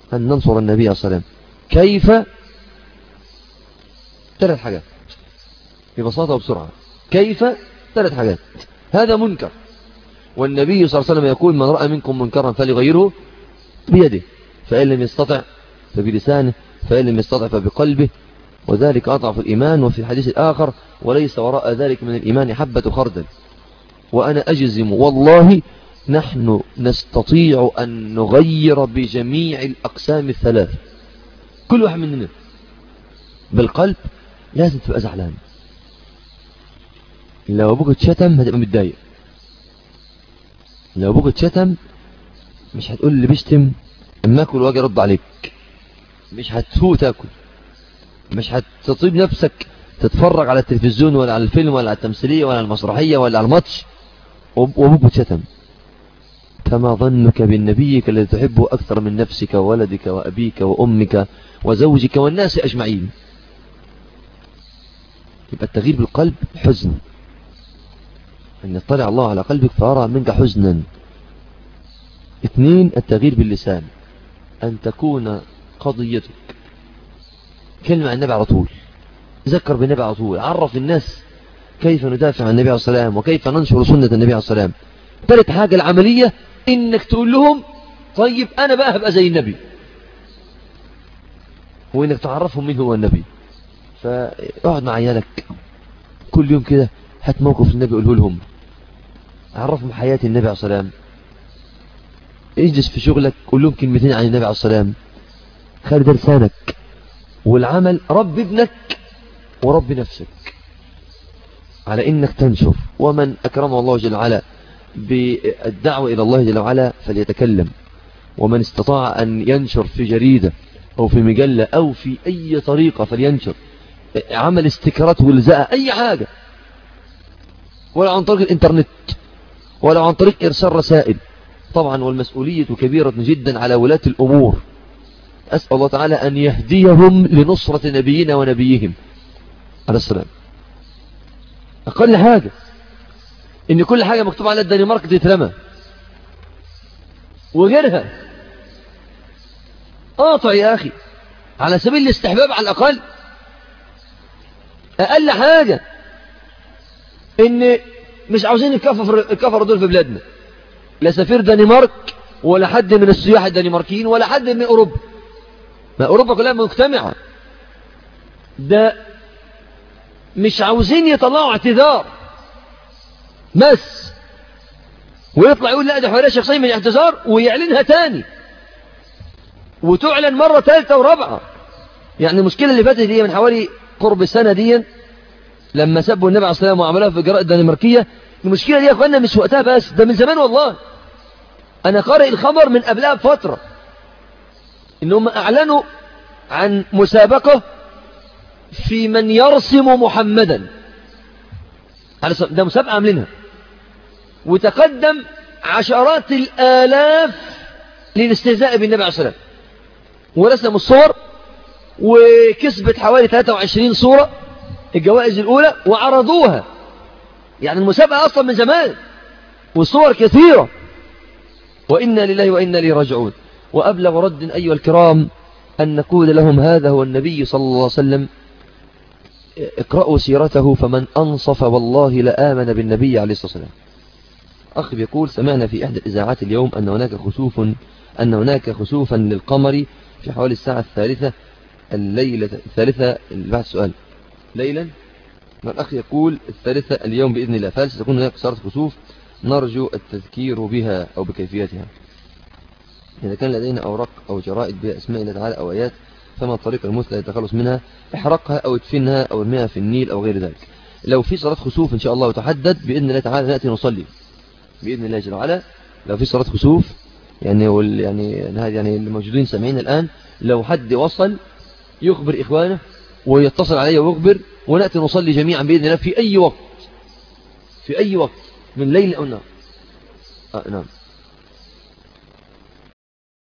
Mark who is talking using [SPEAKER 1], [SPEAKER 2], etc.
[SPEAKER 1] أن ننصر النبي صلى الله عليه وسلم كيف ثلاث حاجات ببساطة وبسرعة كيف ثلاث حاجات هذا منكر والنبي صلى الله عليه وسلم يقول من رأى منكم منكرا فلغيره بيده فإن لم يستطع فبلسانه فإن لم يستطع فبقلبه وذلك أضعف الإيمان وفي الحديث الآخر وليس وراء ذلك من الإيمان حبة خردل وأنا أجزم والله نحن نستطيع أن نغير بجميع الأقسام الثلاث كل واحد مننا بالقلب لازم تبقى زعلان لو أبوك اتشتم هتبقى متضايق لو أبوك اتشتم مش هتقول اللي بيشتم اما اكل واجي ارد عليك مش هتسوق تاكل مش هتطيب نفسك تتفرج على التلفزيون ولا على الفيلم ولا على التمثيلية ولا على المسرحية ولا على الماتش وابوك اتشتم فما ظنك بالنبيك الذي تحبه أكثر من نفسك وولدك وأبيك وأمك وزوجك والناس أجمعين يبقى التغيير بالقلب حزن أن يطلع الله على قلبك فأرى منك حزنا اثنين التغيير باللسان أن تكون قضيتك كلمة عن النبي على طول ذكر بالنبي على طول عرف الناس كيف ندافع عن النبي عليه السلام وكيف ننشر سنة النبي عليه السلام ثالث حاجة العملية انك تقول لهم طيب انا بقى هبقى زي النبي وانك تعرفهم مين هو النبي فاقعد مع عيالك كل يوم كده هات موقف النبي قوله لهم عرفهم حياة النبي عليه السلام اجلس في شغلك قول لهم كلمتين عن النبي عليه السلام خلي ده لسانك والعمل رب ابنك ورب نفسك على انك تنشر ومن اكرمه الله جل وعلا بالدعوة الى الله جل وعلا فليتكلم ومن استطاع ان ينشر في جريدة او في مجلة او في اي طريقة فلينشر عمل استكرات والزقة اي حاجة ولا عن طريق الانترنت ولا عن طريق ارسال رسائل طبعا والمسؤولية كبيرة جدا على ولاة الامور أسأل الله تعالى أن يهديهم لنصرة نبينا ونبيهم عليه السلام أقل حاجة إن كل حاجة مكتوب على الدنمارك تترمى وغيرها قاطع يا أخي على سبيل الاستحباب على الأقل أقل حاجة إن مش عاوزين الكفر, الكفر دول في بلادنا لا سفير دنمارك ولا حد من السياح الدنماركيين ولا حد من أوروبا ما أوروبا كلها مجتمعة ده مش عاوزين يطلعوا اعتذار بس ويطلع يقول لا ده حوالي شخصية من اعتذار ويعلنها تاني وتعلن مرة ثالثة ورابعة يعني المشكلة اللي فاتت دي من حوالي قرب السنة دي لما سبوا النبي عليه الصلاة والسلام وعملوها في الجرائد الدنماركية المشكلة دي يا اخوانا مش وقتها بس ده من زمان والله انا قارئ الخبر من قبلها بفترة انهم اعلنوا عن مسابقة في من يرسم محمدا ده مسابقة عاملينها وتقدم عشرات الآلاف للاستهزاء بالنبي عليه الصلاة ورسموا الصور وكسبت حوالي 23 صورة الجوائز الأولى وعرضوها يعني المسابقة أصلا من زمان والصور كثيرة وإنا لله وإنا لي راجعون وأبلغ رد أيها الكرام أن نقول لهم هذا هو النبي صلى الله عليه وسلم اقرأوا سيرته فمن أنصف والله لآمن بالنبي عليه الصلاة والسلام أخ يقول سمعنا في إحدى الإذاعات اليوم أن هناك خسوف أن هناك خسوفا للقمر في حوالي الساعة الثالثة الليلة الثالثة بعد السؤال ليلا الأخ يقول الثالثة اليوم بإذن الله فالستكون هناك صارت خسوف نرجو التذكير بها أو بكيفيتها إذا كان لدينا أوراق أو جرائد بها اسماء الله تعالى أو آيات فما الطريقة المثلى للتخلص منها احرقها أو ادفنها أو ارميها في النيل أو غير ذلك لو في صلاة خسوف إن شاء الله وتحدد بإذن الله تعالى نأتي نصلي بإذن الله جل وعلا لو في صلاة خسوف يعني وال يعني هذه يعني الموجودين سامعين الآن لو حد وصل يخبر إخوانه ويتصل علي ويخبر ونأتي نصلي جميعا بإذن الله في أي وقت في أي وقت من ليل أو نهار آه نعم